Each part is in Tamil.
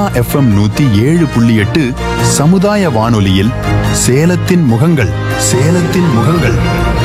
எஃப்எம் நூத்தி ஏழு புள்ளி எட்டு சமுதாய வானொலியில் சேலத்தின் முகங்கள் சேலத்தின் முகங்கள்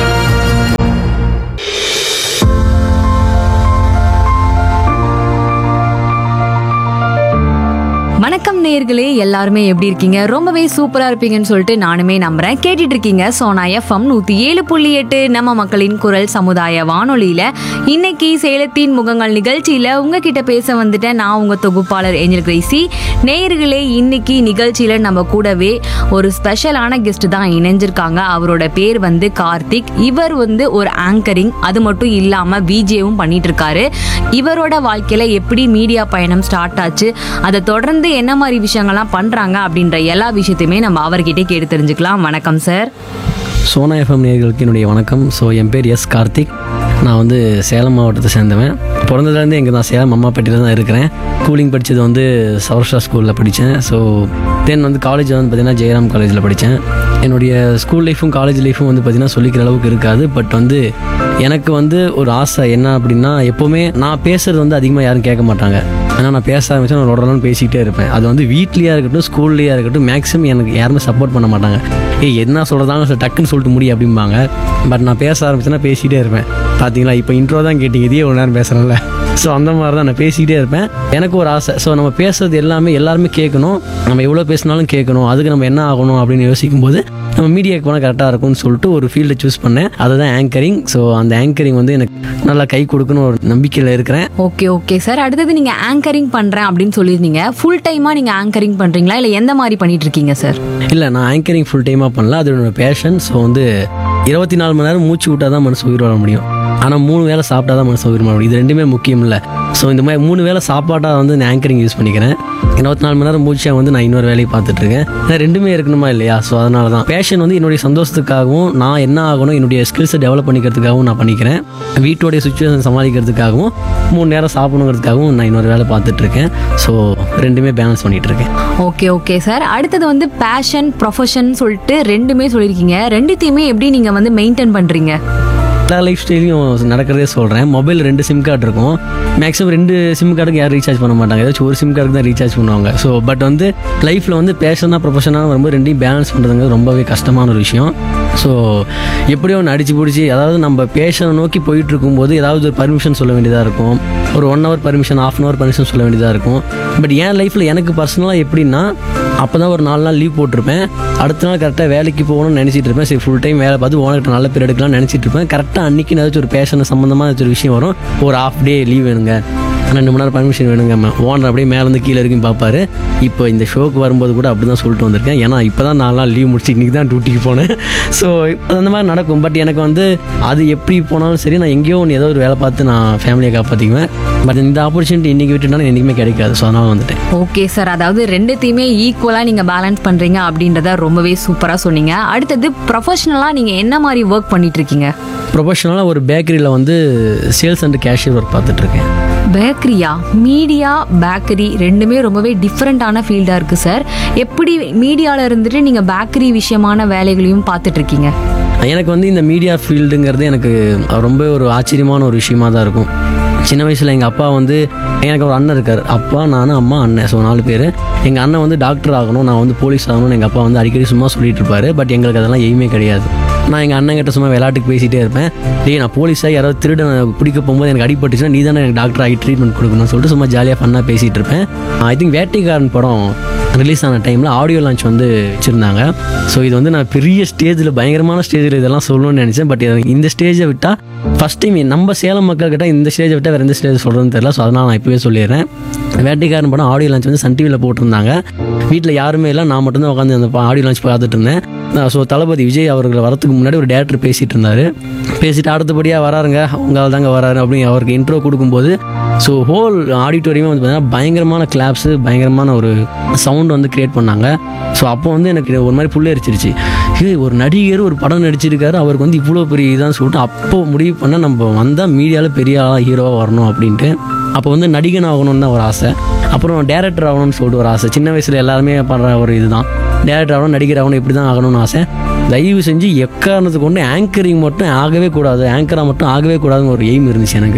வணக்கம் நேயர்களே எல்லாருமே எப்படி இருக்கீங்க ரொம்பவே சூப்பரா இருப்பீங்கன்னு சொல்லிட்டு நானுமே நம்புறேன் கேட்டுட்டு இருக்கீங்க சோனா எஃப்எம் நூத்தி ஏழு புள்ளி எட்டு நம்ம மக்களின் குரல் சமுதாய வானொலியில இன்னைக்கு சேலத்தின் முகங்கள் நிகழ்ச்சியில உங்ககிட்ட பேச வந்துட்டேன் நான் உங்க தொகுப்பாளர் ஏஞ்சல் கிரேசி நேயர்களே இன்னைக்கு நிகழ்ச்சியில நம்ம கூடவே ஒரு ஸ்பெஷலான கெஸ்ட் தான் இணைஞ்சிருக்காங்க அவரோட பேர் வந்து கார்த்திக் இவர் வந்து ஒரு ஆங்கரிங் அது மட்டும் இல்லாம விஜேவும் பண்ணிட்டு இருக்காரு இவரோட வாழ்க்கையில எப்படி மீடியா பயணம் ஸ்டார்ட் ஆச்சு அதை தொடர்ந்து என்ன மாதிரி விஷயங்கள்லாம் பண்றாங்க அப்படின்ற எல்லா விஷயத்தையுமே நம்ம அவர்கிட்ட கேட்டு தெரிஞ்சுக்கலாம் வணக்கம் சார் சோனா எஃப்எம் நேயர்களுக்கு என்னுடைய வணக்கம் ஸோ என் பேர் எஸ் கார்த்திக் நான் வந்து சேலம் மாவட்டத்தை சேர்ந்தவன் பிறந்ததுலேருந்து இங்கே தான் சேலம் அம்மாப்பேட்டையில் தான் இருக்கிறேன் ஸ்கூலிங் படித்தது வந்து சௌராஷ்டிரா ஸ்கூலில் படித்தேன் ஸோ தென் வந்து காலேஜ் வந்து பார்த்திங்கன்னா ஜெயராம் காலேஜில் படித்தேன் என்னுடைய ஸ்கூல் லைஃப்பும் காலேஜ் லைஃப்பும் வந்து பார்த்திங்கன்னா சொல்லிக்கிற அளவுக்கு இருக்காது பட் வந்து எனக்கு வந்து ஒரு ஆசை என்ன அப்படின்னா எப்போவுமே நான் பேசுறது வந்து அதிகமாக யாரும் கேட்க மாட்டாங்க ஆனால் நான் பேச ஆரம்பிச்சா நான் ரொடலாம் பேசிக்கிட்டே இருப்பேன் அது வந்து வீட்லேயா இருக்கட்டும் ஸ்கூல்லையா இருக்கட்டும் மேக்ஸிமம் எனக்கு யாருமே சப்போர்ட் பண்ண மாட்டாங்க ஏய் என்ன சொல்கிறதாங்க டக்குன்னு சொல்லிட்டு முடி அப்படிம்பாங்க பட் நான் பேச ஆரம்பிச்சேன்னா பேசிகிட்டே இருப்பேன் பார்த்தீங்களா இப்போ இன்ட்ரோ தான் கேட்டீங்க இதே ஒரு நேரம் பேசுகிறேன்ல ஸோ அந்த மாதிரி தான் நான் பேசிக்கிட்டே இருப்பேன் எனக்கு ஒரு ஆசை ஸோ நம்ம பேசுறது எல்லாமே எல்லாருமே கேட்கணும் நம்ம எவ்வளோ பேசினாலும் கேட்கணும் அதுக்கு நம்ம என்ன ஆகணும் அப்படின்னு யோசிக்கும் போது நம்ம மீடியாக்கு போனால் கரெக்டாக இருக்கும்னு சொல்லிட்டு ஒரு ஃபீல்டை சூஸ் பண்ணேன் அதுதான் ஆங்கரிங் ஸோ அந்த ஆங்கரிங் வந்து எனக்கு நல்லா கை கொடுக்கணும் ஒரு நம்பிக்கையில் இருக்கிறேன் ஓகே ஓகே சார் அடுத்தது நீங்க ஆங்கரிங் பண்றேன் அப்படின்னு சொல்லியிருந்தீங்க ஃபுல் டைமா நீங்க ஆங்கரிங் பண்றீங்களா இல்ல எந்த மாதிரி பண்ணிட்டு இருக்கீங்க சார் இல்லை நான் ஆங்கரிங் ஃபுல் டைமாக பண்ணல அது என்னோட பேஷன் ஸோ வந்து இருபத்தி நாலு மணி நேரம் மூச்சு விட்டால் தான் மனசு உயிர் வாழ முடியும் ஆனால் மூணு வேளை சாப்பிட்டா தான் மனசு உயிர் வாழ முடியும் இது ரெண்டுமே முக்கியம் இல்லை ஸோ இந்த மாதிரி மூணு வேளை சாப்பாட்டாக வந்து நான் ஆங்கரிங் யூஸ் பண்ணிக்கிறேன் இருபத்தி நாலு மணி நேரம் மூச்சியாக வந்து நான் இன்னொரு வேலையை பார்த்துட்டு இருக்கேன் ஏன்னா ரெண்டுமே இருக்கணுமா இல்லையா ஸோ அதனால தான் பேஷன் வந்து என்னுடைய சந்தோஷத்துக்காகவும் நான் என்ன ஆகணும் என்னுடைய ஸ்கில்ஸை டெவலப் பண்ணிக்கிறதுக்காகவும் நான் பண்ணிக்கிறேன் வீட்டோடைய சுச்சுவேஷன் சமாளிக்கிறதுக்காகவும் மூணு நேரம் சாப்பிடணுங்கிறதுக்காகவும் நான் இன்னொரு வேலை பார்த்துட்டு இருக்கேன் ஸோ ரெண்டுமே பேலன்ஸ் பண்ணிட்டு இருக்கேன் ஓகே ஓகே சார் அடுத்தது வந்து பேஷன் ப்ரொஃபஷன் சொல்லிட்டு ரெண்டுமே சொல்லியிருக்கீங்க ரெண்டுத்தையுமே எப்படி நீங்க வந்து மெயின்டைன் பண்றீங்க எல்லா லைஃப் ஸ்டைலையும் நடக்கிறதே சொல்கிறேன் மொபைல் ரெண்டு சிம் கார்டு இருக்கும் மேக்ஸிமம் ரெண்டு சிம் கார்டுக்கு யாரும் ரீசார்ஜ் பண்ண மாட்டாங்க ஏதாச்சும் ஒரு சிம் கார்டுக்கு தான் ரீசார்ஜ் பண்ணுவாங்க ஸோ பட் வந்து லைஃப்பில் வந்து பேஷனாக ப்ரொஃபஷனாக வரும்போது ரெண்டையும் பேலன்ஸ் பண்ணுறதுங்க ரொம்பவே கஷ்டமான ஒரு விஷயம் ஸோ எப்படியோ ஒன்று அடிச்சு பிடிச்சி அதாவது நம்ம பேஷனை நோக்கி போயிட்டு இருக்கும்போது ஏதாவது ஒரு பர்மிஷன் சொல்ல வேண்டியதாக இருக்கும் ஒரு one hour permission half an hour permission சொல்ல வேண்டியதாக இருக்கும் பட் என் லைஃப்பில் எனக்கு பர்சனலாக எப்படின்னா அப்போ தான் ஒரு நாலு நாள் லீவ் போட்டிருப்பேன் அடுத்த நாள் கரெக்டாக வேலைக்கு போகணும்னு நினச்சிட்டு இருப்பேன் சரி ஃபுல் டைம் வேலை பார்த்து ஓனர்கிட்ட நல்ல பேர் எடுக்கலாம்னு நினச்சிட்டு இருப்பேன் கரெக்டாக அன்றைக்கி ஏதாச்சும் ஒரு பேஷன் சம்மந்தமாக ஏதாச்சும் ஒரு விஷயம் வரும் ஒரு ஆஃப் டே லீவ் வேணுங்க ரெண்டு மணி நேரம் பர்மிஷன் வேணுங்க ஓனர் அப்படியே மேலேருந்து கீழே வரைக்கும் பார்ப்பாரு இப்போ இந்த ஷோக்கு வரும்போது கூட அப்படி தான் சொல்லிட்டு வந்திருக்கேன் ஏன்னா இப்போ தான் நாலு நாள் லீவ் முடிச்சு இன்றைக்கி தான் டியூட்டிக்கு போனேன் ஸோ அந்த மாதிரி நடக்கும் பட் எனக்கு வந்து அது எப்படி போனாலும் சரி நான் எங்கேயோ ஒன்று ஏதோ ஒரு வேலை பார்த்து நான் ஃபேமிலியை காப்பாற்றிக்குவேன் பட் இந்த ஆப்பர்ச்சுனிட்டி இன்றைக்கி விட்டுட்டாலும் என்றைக்குமே கிடைக்காது ஸோ அதனால் வந்துட்டேன் ஓகே சார் அதாவது ரெண்டுத்தையுமே ஈக்குவலாக நீங்கள் பேலன்ஸ் பண்ணுறீங்க அப்படின்றத ரொம்பவே சூப்பராக சொன்னீங்க அடுத்தது ப்ரொஃபஷனலாக நீங்கள் என்ன மாதிரி ஒர்க் பண்ணிட்டு இருக்கீங்க ப்ரொஃபஷனலாக ஒரு பேக்கரியில் வந்து சேல்ஸ் அண்ட் கேஷியர் ஒர்க் பார்த்துட்ருக்கேன் பேக்கரியா மீடியா பேக்கரி ரெண்டுமே ரொம்பவே டிஃப்ரெண்ட்டான ஃபீல்டாக இருக்குது சார் எப்படி மீடியாவில் இருந்துட்டு நீங்கள் பேக்கரி விஷயமான வேலைகளையும் பார்த்துட்டு இருக்கீங்க எனக்கு வந்து இந்த மீடியா ஃபீல்டுங்கிறது எனக்கு ரொம்ப ஒரு ஆச்சரியமான ஒரு விஷயமா தான் இருக்கும் சின்ன வயசில் எங்கள் அப்பா வந்து எனக்கு ஒரு அண்ணன் இருக்கார் அப்பா நான் அம்மா அண்ணன் ஸோ நாலு பேர் எங்கள் அண்ணன் வந்து டாக்டர் ஆகணும் நான் வந்து போலீஸ் ஆகணும்னு எங்கள் அப்பா வந்து அடிக்கடி சும்மா சொல்லிட்டு இருப்பாரு பட் எங்களுக்கு அதெல்லாம் எய்மே கிடையாது நான் எங்கள் அண்ணன் கிட்ட சும்மா விளையாட்டுக்கு பேசிகிட்டே இருப்பேன் டேய் நான் போலீஸாக யாராவது திருடன் பிடிக்க போகும்போது எனக்கு அடிபட்டுச்சுன்னா நீ தானே எனக்கு டாக்டர் ஆகி ட்ரீட்மெண்ட் கொடுக்கணும்னு சொல்லிட்டு சும்மா ஜாலியாக ஃபன்னாக பேசிகிட்டு இருப்பேன் ஐ திங்க் வேட்டைக்காரன் படம் ரிலீஸ் ஆன டைமில் ஆடியோ லான்ச் வந்து வச்சுருந்தாங்க ஸோ இது வந்து நான் பெரிய ஸ்டேஜில் பயங்கரமான ஸ்டேஜில் இதெல்லாம் சொல்லணும்னு நினச்சேன் பட் இந்த ஸ்டேஜை விட்டால் ஃபஸ்ட் டைம் நம்ம சேலம் மக்கள் கிட்ட இந்த ஸ்டேஜை விட்டால் வேறு எந்த ஸ்டேஜ் சொல்கிறதுன்னு தெரியல ஸோ அதனால் நான் இப்போவே சொல்லிடுறேன் வேட்டைக்காரன் படம் ஆடியோ லான்ச் வந்து சன் டிவியில் போட்டிருந்தாங்க வீட்டில் யாருமே இல்லை நான் மட்டும்தான் உட்காந்து அந்த ஆடியோ லான்ச் பார்த்துட்டு இருந்தேன் ஸோ தளபதி விஜய் அவர்கள் வரதுக்கு முன்னாடி ஒரு டேரக்டர் பேசிகிட்டு இருந்தார் பேசிட்டு அடுத்தபடியாக வராருங்க உங்களால் தாங்க வராரு அப்படின்னு அவருக்கு இன்ட்ரோ கொடுக்கும்போது ஸோ ஹோல் ஆடிட்டோரியமே வந்து பார்த்தீங்கன்னா பயங்கரமான கிளாப்ஸு பயங்கரமான ஒரு சவுண்ட் வந்து கிரியேட் பண்ணாங்க ஸோ அப்போ வந்து எனக்கு ஒரு மாதிரி புள்ளரிச்சிருச்சு இது ஒரு நடிகர் ஒரு படம் நடிச்சிருக்காரு அவருக்கு வந்து இவ்வளோ பெரிய இதான்னு சொல்லிட்டு அப்போ முடிவு பண்ண நம்ம வந்தால் மீடியாவில் பெரிய ஆளாக ஹீரோவாக வரணும் அப்படின்ட்டு அப்போ வந்து நடிகன் ஆகணும்னு தான் ஒரு ஆசை அப்புறம் டேரக்டர் ஆகணும்னு சொல்லிட்டு ஒரு ஆசை சின்ன வயசில் எல்லாருமே பண்ணுற ஒரு இதுதான் டேரக்டர் ஆகணும் நடிகர் ஆகணும் இப்படி தான் ஆகணும்னு ஆசை தயவு செஞ்சு எக்காரணத்துக்கு கொண்டு ஆங்கரிங் மட்டும் ஆகவே கூடாது ஆங்கராக மட்டும் ஆகவே கூடாதுன்னு ஒரு எய்ம் இருந்துச்சு எனக்கு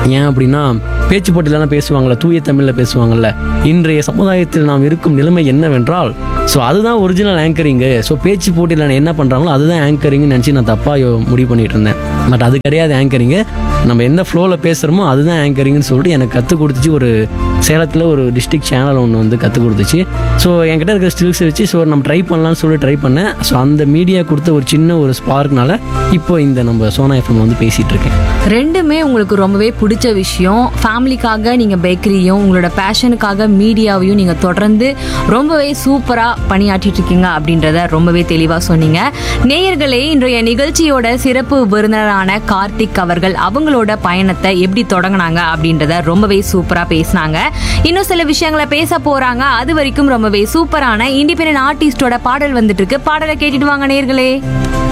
ஏன் அப்படின்னா பேச்சு போட்டிலலாம் பேசுவாங்கள்ல தூய தமிழில் பேசுவாங்கல்ல இன்றைய சமுதாயத்தில் நாம் இருக்கும் நிலைமை என்னவென்றால் ஸோ அதுதான் ஒரிஜினல் ஆங்கரிங்கு ஸோ பேச்சு போட்டியில் நான் என்ன பண்ணுறாங்களோ அதுதான் ஆங்கரிங்னு நினச்சி நான் தப்பாக முடிவு பண்ணிட்டு இருந்தேன் பட் அது கிடையாது ஆங்கரிங்கு நம்ம எந்த ஃப்ளோவில் பேசுகிறோமோ அதுதான் ஆங்கரிங்னு சொல்லிட்டு எனக்கு கற்றுக் கொடுத்துச்சு ஒரு சேலத்தில் ஒரு டிஸ்ட்ரிக்ட் சேனல் ஒன்று வந்து கற்றுக் கொடுத்துச்சு ஸோ என்கிட்ட இருக்கிற ஸ்கில்ஸ் வச்சு ஸோ நம்ம ட்ரை பண்ணலாம்னு சொல்லி ட்ரை பண்ணேன் ஸோ அந்த மீடியா கொடுத்த ஒரு சின்ன ஒரு ஸ்பார்க்னால இப்போ இந்த நம்ம சோனா எஃப்எம் வந்து பேசிகிட்டு இருக்கேன் ரெண்டுமே உங்களுக்கு ரொம்பவே பிடிச்ச விஷயம் ஃபேமிலிக்காக நீங்கள் பேக்கரியும் உங்களோட பேஷனுக்காக மீடியாவையும் நீங்கள் தொடர்ந்து ரொம்பவே சூப்பராக பணியாற்றிட்டு இருக்கீங்க அப்படின்றத ரொம்பவே தெளிவாக சொன்னீங்க நேயர்களே இன்றைய நிகழ்ச்சியோட சிறப்பு விருந்தினரான கார்த்திக் அவர்கள் அவங்களோட பயணத்தை எப்படி தொடங்கினாங்க அப்படின்றத ரொம்பவே சூப்பராக பேசினாங்க இன்னும் சில விஷயங்களை பேச போறாங்க அது வரைக்கும் ரொம்பவே சூப்பரான இண்டிபெண்டன்ட் ஆர்டிஸ்டோட பாடல் வந்துட்டு இருக்கு பாடலை கேட்டுட்டு வாங்க நேயர்களே